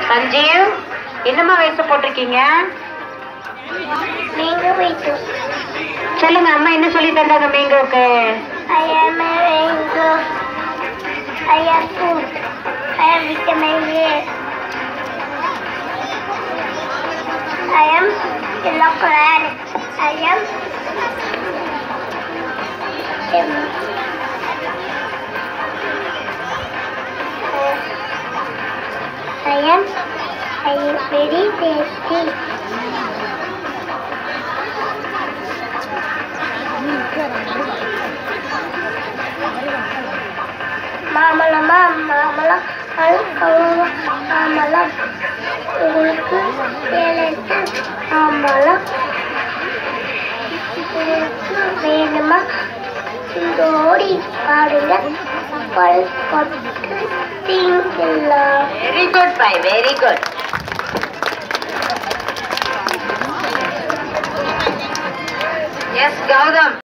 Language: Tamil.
சஞ்சீவ் என்னம்மா வேஷம் போட்டிருக்கீங்க Mango mango. சொல்லுங்க அம்மா என்ன சொல்லி தந்தாங்க மேங்கோக்கு I am a mango. I have food. I have vitamin A. I am yellow color. I am. Um, I am. I am very tasty. மாமலமா மாமலம் அழுக்கவும் மாமலம் உங்களுக்கு ஏழெட்டு மாமலம் உங்களுக்கு வேணுமா இந்த ஓடி பாடுங்க பல் கொட்டு தீங்கலாம் very good bye very good yes Gautham